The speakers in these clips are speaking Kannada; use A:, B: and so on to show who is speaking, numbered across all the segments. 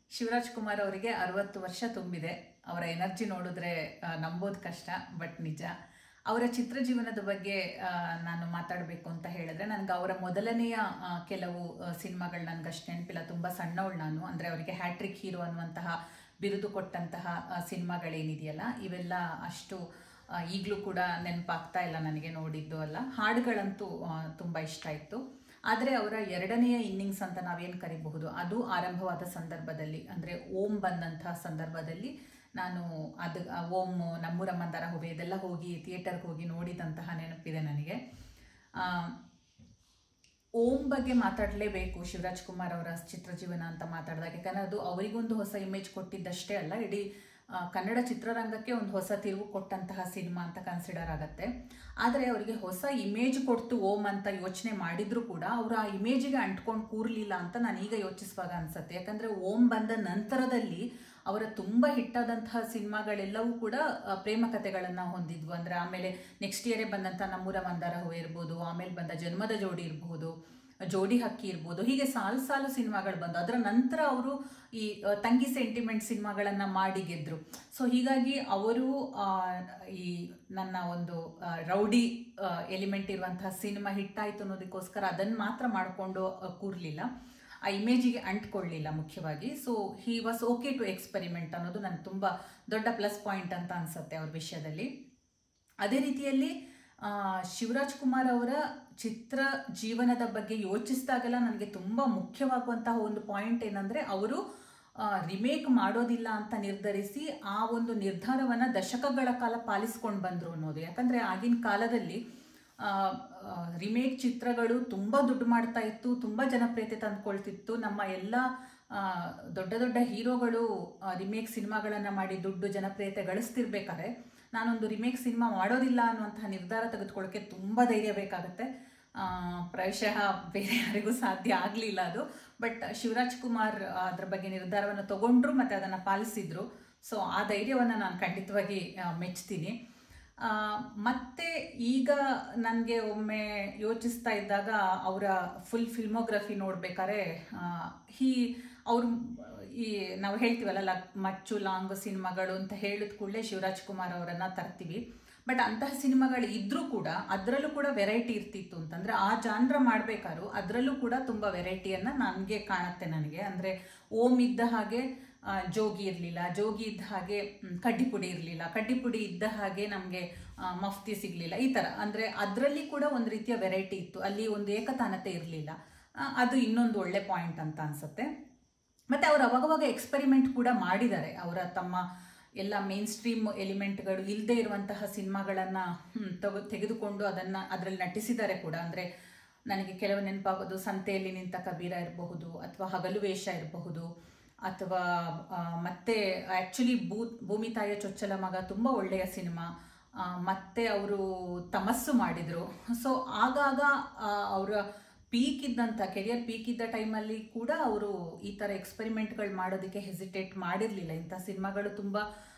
A: ಶಿವರಾಜ್ ಕುಮಾರ್ ಅವರಿಗೆ ಅರವತ್ತು ವರ್ಷ ತುಂಬಿದೆ ಅವರ ಎನರ್ಜಿ ನೋಡಿದ್ರೆ ಆ, ನಂಬೋದು ಕಷ್ಟ ಬಟ್ ನಿಜ ಅವರ ಚಿತ್ರ ಜೀವನದ ಬಗ್ಗೆ ಆ, ನಾನು ಮಾತಾಡಬೇಕು ಅಂತ ಹೇಳಿದ್ರೆ ನನಗೆ ಅವರ ಮೊದಲನೆಯ ಆ, ಕೆಲವು ಸಿನಿಮಾಗಳು ನನಗೆ ಅಷ್ಟು ನೆನಪಿಲ್ಲ ತುಂಬ ಸಣ್ಣವಳು ನಾನು ಅಂದರೆ ಅವರಿಗೆ ಹ್ಯಾಟ್ರಿಕ್ ಹೀರೋ ಅನ್ನುವಂತಹ ಬಿರುದು ಕೊಟ್ಟಂತಹ ಆ, ಸಿನಿಮಾಗಳೇನಿದೆಯಲ್ಲ ಇವೆಲ್ಲ ಅಷ್ಟು ಈಗಲೂ ಕೂಡ ನೆನಪಾಗ್ತಾ ಇಲ್ಲ ನನಗೆ ನೋಡಿದ್ದು ಅಲ್ಲ ಹಾಡುಗಳಂತೂ ತುಂಬ ಇಷ್ಟ ಇತ್ತು ಆದರೆ ಅವರ ಎರಡನೆಯ ಇನ್ನಿಂಗ್ಸ್ ಅಂತ ನಾವೇನು ಕರಿಬಹುದು ಅದು ಆರಂಭವಾದ ಸಂದರ್ಭದಲ್ಲಿ ಅಂದರೆ ಓಂ ಬಂದಂತಹ ಸಂದರ್ಭದಲ್ಲಿ ನಾನು ಅದು ಆ ಓಂ ನಮ್ಮೂರ ಮಂದಾರ ಹೂವೆ ಇದೆಲ್ಲ ಹೋಗಿ ಥಿಯೇಟರ್ಗೆ ಹೋಗಿ ನೋಡಿದಂತಹ ನೆನಪಿದೆ ನನಗೆ ಆ, ಓಂ ಬಗ್ಗೆ ಮಾತಾಡಲೇಬೇಕು ಶಿವರಾಜ್ ಕುಮಾರ್ ಅವರ ಚಿತ್ರಜೀವನ ಅಂತ ಮಾತಾಡಿದಾಗ ಯಾಕಂದರೆ ಅದು ಅವರಿಗೊಂದು ಹೊಸ ಇಮೇಜ್ ಕೊಟ್ಟಿದ್ದಷ್ಟೇ ಅಲ್ಲ ಇಡೀ ಆ, ಕನ್ನಡ ಚಿತ್ರರಂಗಕ್ಕೆ ಒಂದು ಹೊಸ ತಿರುವು ಕೊಟ್ಟಂತಹ ಸಿನಿಮಾ ಅಂತ ಕನ್ಸಿಡರ್ ಆಗುತ್ತೆ ಆದರೆ ಅವರಿಗೆ ಹೊಸ ಇಮೇಜ್ ಕೊಡ್ತು ಓಂ ಅಂತ ಯೋಚನೆ ಮಾಡಿದ್ರು ಕೂಡ ಅವರು ಆ ಇಮೇಜಿಗೆ ಅಂಟ್ಕೊಂಡು ಕೂರಲಿಲ್ಲ ಅಂತ ನಾನು ಈಗ ಯೋಚಿಸುವಾಗ ಅನ್ಸುತ್ತೆ ಯಾಕಂದರೆ ಓಂ ಬಂದ ನಂತರದಲ್ಲಿ ಅವರ ತುಂಬ ಹಿಟ್ಟಾದಂತಹ ಸಿನಿಮಾಗಳೆಲ್ಲವೂ ಕೂಡ ಆ, ಪ್ರೇಮ ಕಥೆಗಳನ್ನು ಹೊಂದಿದ್ವು ಅಂದರೆ ಆಮೇಲೆ ನೆಕ್ಸ್ಟ್ ಇಯರೇ ಬಂದಂಥ ನಮ್ಮೂರ ಮಂದಾರ ಹೂವು ಇರ್ಬೋದು ಆಮೇಲೆ ಬಂದ ಜನ್ಮದ ಜೋಡಿ ಇರ್ಬೋದು ಜೋಡಿ ಹಕ್ಕಿ ಇರ್ಬೋದು ಹೀಗೆ ಸಾಲು ಸಾಲು ಸಿನಿಮಾಗಳು ಬಂದು ಅದರ ನಂತರ ಅವರು ಈ ಆ, ತಂಗಿ ಸೆಂಟಿಮೆಂಟ್ ಸಿನಿಮಾಗಳನ್ನು ಮಾಡಿ ಗೆದ್ರು ಸೊ ಹೀಗಾಗಿ ಅವರು ಆ, ಈ ನನ್ನ ಒಂದು ಆ, ರೌಡಿ ಎಲಿಮೆಂಟ್ ಇರುವಂತಹ ಸಿನಿಮಾ ಹಿಟ್ಟಾಯಿತು ಅನ್ನೋದಕ್ಕೋಸ್ಕರ ಅದನ್ನು ಮಾತ್ರ ಮಾಡಿಕೊಂಡು ಕೂರಲಿಲ್ಲ ಆ ಇಮೇಜಿಗೆ ಅಂಟ್ಕೊಳ್ಳಿಲ್ಲ ಮುಖ್ಯವಾಗಿ so he was okay to experiment ಅನ್ನೋದು ನನಗೆ ತುಂಬ ದೊಡ್ಡ ಪ್ಲಸ್ ಪಾಯಿಂಟ್ ಅಂತ ಅನಿಸುತ್ತೆ ಅವ್ರ ವಿಷಯದಲ್ಲಿ ಅದೇ ರೀತಿಯಲ್ಲಿ ಆ, ಶಿವರಾಜ್ ಕುಮಾರ್ ಅವರ ಚಿತ್ರ ಜೀವನದ ಬಗ್ಗೆ ಯೋಚಿಸಿದಾಗೆಲ್ಲ ನನಗೆ ತುಂಬ ಮುಖ್ಯವಾಗುವಂತಹ ಒಂದು ಪಾಯಿಂಟ್ ಏನಂದರೆ ಅವರು ರಿಮೇಕ್ ಮಾಡೋದಿಲ್ಲ ಅಂತ ನಿರ್ಧರಿಸಿ ಆ ಒಂದು ನಿರ್ಧಾರವನ್ನು ದಶಕಗಳ ಕಾಲ ಪಾಲಿಸ್ಕೊಂಡು ಬಂದರು ಅನ್ನೋದು ಯಾಕಂದರೆ ಆಗಿನ ಕಾಲದಲ್ಲಿ ರಿಮೇಕ್ ಚಿತ್ರಗಳು ತುಂಬ ದುಡ್ಡು ಮಾಡ್ತಾ ಇತ್ತು ತುಂಬ ಜನಪ್ರಿಯತೆ ತಂದುಕೊಳ್ತಿತ್ತು ನಮ್ಮ ಎಲ್ಲ ಆ, ದೊಡ್ಡ ದೊಡ್ಡ ಹೀರೋಗಳು ರಿಮೇಕ್ ಸಿನಿಮಾಗಳನ್ನು ಮಾಡಿ ದುಡ್ಡು ಜನಪ್ರಿಯತೆ ಗಳಿಸ್ತಿರ್ಬೇಕಾದ್ರೆ ನಾನೊಂದು ರಿಮೇಕ್ ಸಿನಿಮಾ ಮಾಡೋದಿಲ್ಲ ಅನ್ನುವಂತಹ ನಿರ್ಧಾರ ತೆಗೆದುಕೊಳ್ಳೋಕ್ಕೆ ತುಂಬ ಧೈರ್ಯ ಬೇಕಾಗುತ್ತೆ ಆ, ಪ್ರಾಯಶಃ ಬೇರೆ ಯಾರಿಗೂ ಸಾಧ್ಯ ಆಗಲಿಲ್ಲ ಅದು ಬಟ್ ಶಿವರಾಜ್ ಕುಮಾರ್ ಅದ್ರ ಬಗ್ಗೆ ನಿರ್ಧಾರವನ್ನು ತಗೊಂಡ್ರು ಮತ್ತು ಅದನ್ನು ಪಾಲಿಸಿದ್ರು ಸೊ ಆ ಧೈರ್ಯವನ್ನು ನಾನು ಖಂಡಿತವಾಗಿ ಆ, ಮೆಚ್ತೀನಿ ಆ, ಮತ್ತೆ ಈಗ ನನಗೆ ಒಮ್ಮೆ ಯೋಚಿಸ್ತಾ ಇದ್ದಾಗ ಅವರ ಫುಲ್ ಫಿಲ್ಮೋಗ್ರಫಿ ನೋಡ್ಬೇಕಾದ್ರೆ ಹೀ ಅವರು ಈ ನಾವು ಹೇಳ್ತೀವಲ್ಲ ಲ ಮಚ್ಚು ಲಾಂಗ್ ಸಿನಿಮಾಗಳು ಅಂತ ಹೇಳಿದ ಕೂಡಲೇ ಶಿವರಾಜ್ ಕುಮಾರ್ ಅವರನ್ನು ತರ್ತೀವಿ ಬಟ್ ಅಂತಹ ಸಿನಿಮಾಗಳು ಇದ್ರೂ ಕೂಡ ಅದರಲ್ಲೂ ಕೂಡ ವೆರೈಟಿ ಇರ್ತಿತ್ತು ಅಂತಂದರೆ ಆ ಜಾನ್ರ ಮಾಡಬೇಕಾದ್ರು ಅದರಲ್ಲೂ ಕೂಡ ತುಂಬ ವೆರೈಟಿಯನ್ನು ನನಗೆ ಕಾಣುತ್ತೆ ನನಗೆ ಅಂದರೆ ಓಂ ಇದ್ದ ಹಾಗೆ ಆ, ಜೋಗಿ ಇರಲಿಲ್ಲ ಜೋಗಿ ಇದ್ದ ಹಾಗೆ ಮ್, ಕಡ್ಡಿಪುಡಿ ಇರಲಿಲ್ಲ ಕಡ್ಡಿಪುಡಿ ಇದ್ದ ಹಾಗೆ ನಮಗೆ ಮಫ್ತಿ ಸಿಗಲಿಲ್ಲ ಈ ಥರ ಅಂದರೆ ಅದರಲ್ಲಿ ಕೂಡ ಒಂದು ರೀತಿಯ ವೆರೈಟಿ ಇತ್ತು ಅಲ್ಲಿ ಒಂದು ಏಕತಾನತೆ ಇರಲಿಲ್ಲ ಅದು ಇನ್ನೊಂದು ಒಳ್ಳೆ ಪಾಯಿಂಟ್ ಅಂತ ಅನಿಸುತ್ತೆ ಮತ್ತು ಅವರು ಅವಾಗವಾಗ ಎಕ್ಸ್ಪೆರಿಮೆಂಟ್ ಕೂಡ ಮಾಡಿದ್ದಾರೆ ಅವರ ತಮ್ಮ ಎಲ್ಲ ಮೇನ್ ಸ್ಟ್ರೀಮ್ ಎಲಿಮೆಂಟ್ಗಳು ಇಲ್ಲದೆ ಇರುವಂತಹ ಸಿನಿಮಾಗಳನ್ನು ತಗೊ ತೆಗೆದುಕೊಂಡು ಅದನ್ನು ಅದರಲ್ಲಿ ನಟಿಸಿದ್ದಾರೆ ಕೂಡ ಅಂದರೆ ನನಗೆ ಕೆಲವು ನೆನಪಾಗೋದು ಸಂತೆಯಲ್ಲಿ ನಿಂತ ಕಬೀರ ಇರಬಹುದು ಅಥವಾ ಹಗಲು ವೇಷ ಇರಬಹುದು ಅಥವಾ ಆ, ಮತ್ತೆ ಆ್ಯಕ್ಚುಲಿ ಭೂ ಭೂಮಿ ತಾಯಿಯ ಚೊಚ್ಚಲ ಮಗ ತುಂಬ ಒಳ್ಳೆಯ ಸಿನಿಮಾ ಆ, ಮತ್ತೆ ಅವರು ತಮಸ್ಸು ಮಾಡಿದರು ಸೊ ಆಗಾಗ ಅವರ ಪೀಕ್ ಇದ್ದಂಥ ಕೆರಿಯರ್ ಪೀಕ್ ಇದ್ದ ಟೈಮಲ್ಲಿ ಕೂಡ ಅವರು ಈ ಥರ ಎಕ್ಸ್ಪೆರಿಮೆಂಟ್ಗಳು ಮಾಡೋದಕ್ಕೆ ಹೆಸಿಟೇಟ್ ಮಾಡಿರಲಿಲ್ಲ ಇಂಥ ಸಿನಿಮಾಗಳು ತುಂಬ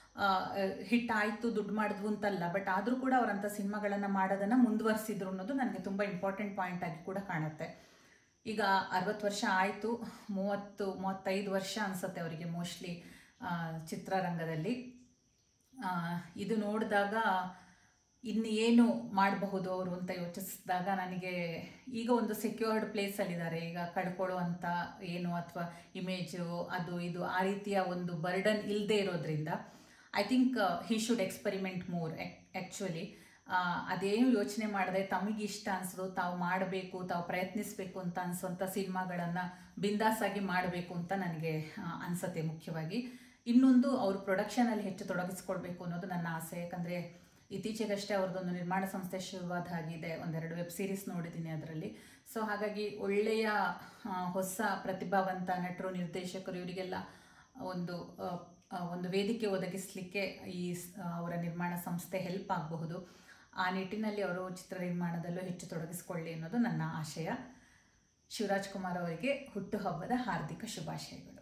A: ಹಿಟ್ ಆಯಿತು ದುಡ್ಡು ಮಾಡಿದ್ವು ಅಂತಲ್ಲ ಬಟ್ ಆದರೂ ಕೂಡ ಅವರಂಥ ಸಿನಿಮಾಗಳನ್ನು ಮಾಡೋದನ್ನು ಮುಂದುವರಿಸಿದ್ರು ಅನ್ನೋದು ನನಗೆ ತುಂಬ ಇಂಪಾರ್ಟೆಂಟ್ ಪಾಯಿಂಟ್ ಆಗಿ ಕೂಡ ಕಾಣುತ್ತೆ ಈಗ ಅರವತ್ತು ವರ್ಷ ಆಯಿತು ಮೂವತ್ತು ಮೂವತ್ತೈದು ವರ್ಷ ಅನಿಸುತ್ತೆ ಅವರಿಗೆ ಮೋಸ್ಟ್ಲಿ ಚಿತ್ರರಂಗದಲ್ಲಿ ಆ, ಇದು ನೋಡಿದಾಗ ಇನ್ನು ಏನು ಮಾಡಬಹುದು ಅವರು ಅಂತ ಯೋಚಿಸಿದಾಗ ನನಗೆ ಈಗ ಒಂದು ಸೆಕ್ಯೂರ್ಡ್ ಪ್ಲೇಸಲ್ಲಿದ್ದಾರೆ ಈಗ ಕಳ್ಕೊಳ್ಳುವಂಥ ಏನು ಅಥವಾ ಇಮೇಜು ಅದು ಇದು ಆ ರೀತಿಯ ಒಂದು ಬರ್ಡನ್ ಇಲ್ಲದೆ ಇರೋದ್ರಿಂದ I think he should experiment more actually ಅದೇನು ಯೋಚನೆ ಮಾಡದೆ ತಮಗಿಷ್ಟ ಅನಿಸೋದು ತಾವು ಮಾಡಬೇಕು ತಾವು ಪ್ರಯತ್ನಿಸಬೇಕು ಅಂತ ಅನಿಸುವಂಥ ಸಿನಿಮಾಗಳನ್ನು ಬಿಂದಾಸಾಗಿ ಮಾಡಬೇಕು ಅಂತ ನನಗೆ ಅನಿಸುತ್ತೆ ಮುಖ್ಯವಾಗಿ ಇನ್ನೊಂದು ಅವರು ಪ್ರೊಡಕ್ಷನಲ್ಲಿ ಹೆಚ್ಚು ತೊಡಗಿಸ್ಕೊಳ್ಬೇಕು ಅನ್ನೋದು ನನ್ನ ಆಸೆ ಯಾಕಂದರೆ ಇತ್ತೀಚೆಗಷ್ಟೇ ಅವ್ರದ್ದೊಂದು ನಿರ್ಮಾಣ ಸಂಸ್ಥೆ ಶುರುವಾದ ಹಾಗಿದೆ ಒಂದೆರಡು ವೆಬ್ ಸೀರೀಸ್ ನೋಡಿದ್ದೀನಿ ಅದರಲ್ಲಿ ಸೊ ಹಾಗಾಗಿ ಒಳ್ಳೆಯ ಆ, ಹೊಸ ಪ್ರತಿಭಾವಂತ ನಟರು ನಿರ್ದೇಶಕರು ಇವರಿಗೆಲ್ಲ ಒಂದು ಆ, ಆ, ಒಂದು ವೇದಿಕೆ ಒದಗಿಸಲಿಕ್ಕೆ ಈ ಸ್- ಆ, ಅವರ ನಿರ್ಮಾಣ ಸಂಸ್ಥೆ ಹೆಲ್ಪ್ ಆಗಬಹುದು ಆ ನಿಟ್ಟಿನಲ್ಲಿ ಅವರು ಚಿತ್ರ ನಿರ್ಮಾಣದಲ್ಲೂ ಹೆಚ್ಚು ತೊಡಗಿಸಿಕೊಳ್ಳಿ ಅನ್ನೋದು ನನ್ನ ಆಶಯ ಶಿವರಾಜ್ ಕುಮಾರ್ ಅವರಿಗೆ ಹುಟ್ಟುಹಬ್ಬದ ಹಾರ್ದಿಕ ಶುಭಾಶಯಗಳು